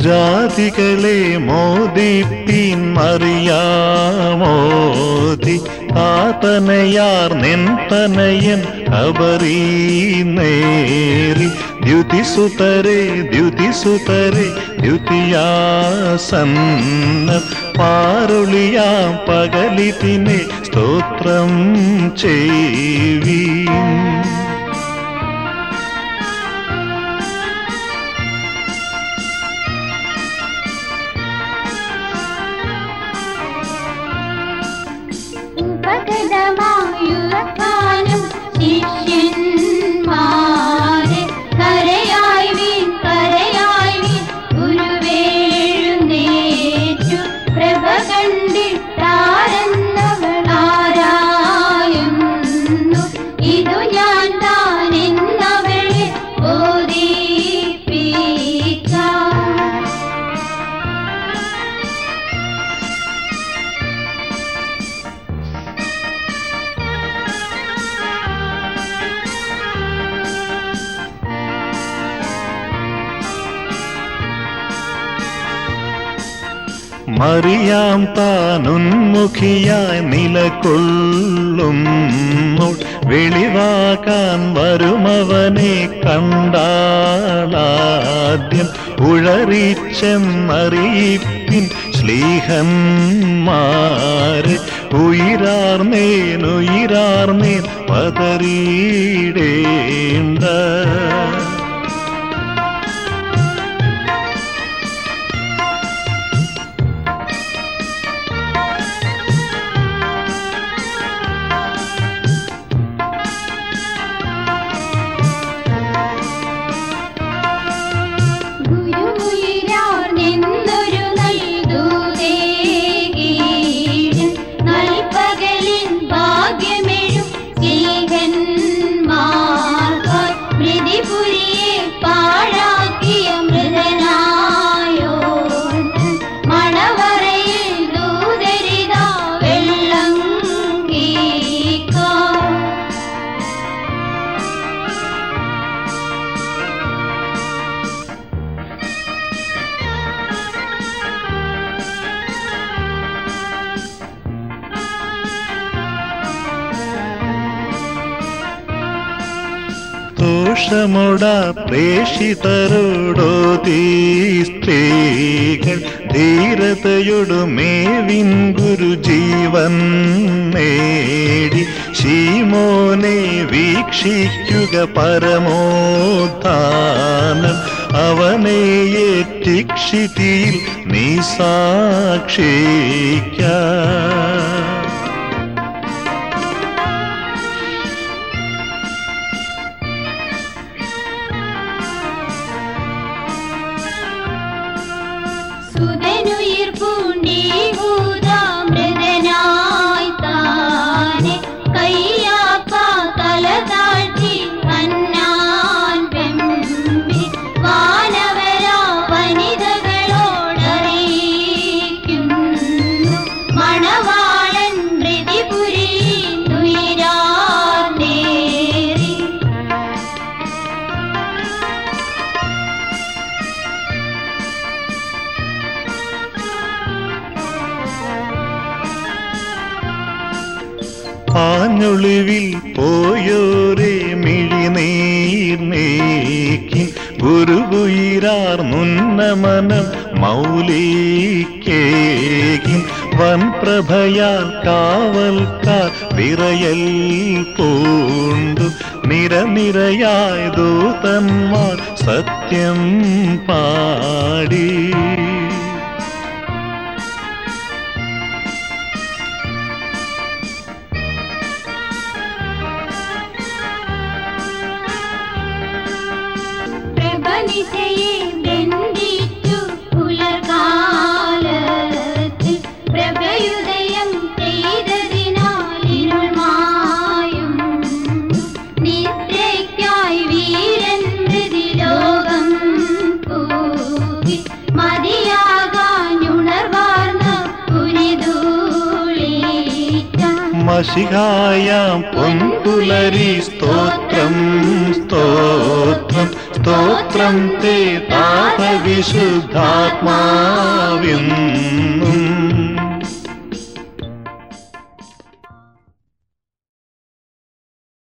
ജാതികളെ മോദിപ്പിൻ മറിയാമോദി താതനയാർ നെൻതനയൻ അബറീനേറി ദ്യുതിസുതരെ ദ്യുതിസുതരെ ദ്യുതിയാസന്ന പാരുളിയാം പകലിതിനെ സ്തോത്രം ചെയ്വീൻ ഉപകടമായുറക്കാനും ശിഷ്യന്മാരെ കരയായി വീൺ കരയായി വീൺ ഗുരുവേഴുന്നേറ്റു പ്രഭ കണ്ടിട്ടാരെന്നവളാരായുന്നു ഇതു ഞാൻ താൻ എന്നവളെ ബോധിപ്പിക്കാം മറിയാം താനുന്മുഖിയായി നിലകൊള്ളും വെളിവാക്കാൻ വരുമവനെ കണ്ടാളാദ്യം ഉഴറിച്ചെന്നറിയിപ്പിൻ ശ്ലീഹന്മാര് ഉയിരാർന്നേൻ ഉയിരാർന്നേൻ പതറിയിടേണ്ട ഗുരുമുയിരാർ നിന്നൊരു നൽദൂതേകീഴ് നൽപകലിൻ ഭാഗ്യമെഴും സ്നേഹന്മാർക്കായി മൃതിപുരിയെ പാഴാക്കിയ മൃതനായോ മണവറയിൽ ദൂതരിതാ വെള്ളം കീക്കാം ദോഷമുട പ്രേഷിതരോടോതീ സ്ത്രീകൾ ധീരതയൊടുമേവിൻ ഗുരുജീവൻ നേടി ശീമോനെ വീക്ഷിക്കുക പരമോത്ഥാനം അവനെ ഏറ്റിക്ഷിതിയിൽ നീ സാക്ഷിക്ക സുതനുയിർ പൂണ്ടി ഭൂതാമൃതനായി താനെ കയ്യാപ്പാ തല താഴ്ത്തി അന്നാൻ വെമ്പി വാനവരാ വനിതകളോടറിയിക്കുന്നു മണവാളൻ പ്രതിപുരി തുയിരാർന്നേറി പാഞ്ഞൊളിവിൽ പോയോരേ മിഴിനീർ നീക്കി ഗുരുകുയിരാർ മുന്നമനം മൗലിക്കേകിൻ വൻപ്രഭയാൽ കാവൽക്കാർ വിറയൽ പൂണ്ടു നിരനിരയായ ദൂതന്മാർ സത്യം പാടി പ്രഭനിശയെ ബന്ധിച്ചു പുലർകാലത്തിൽ പ്രഭയുദയം ചെയ്തതിനാൽ ഇരുൾ മായും നിദ്രയ്ക്കായി വീരൻ ലോകം കൂകി മതിയാകാനുണർവാർന്ന പുരിതൂളീറ്റ മഷികായാം പൊൻപുലരി സ്തോത്രം സ്തോത്രം സ്തോത്രം സ്തോത്രം തേ താത വിശുദ്ധാത്മാ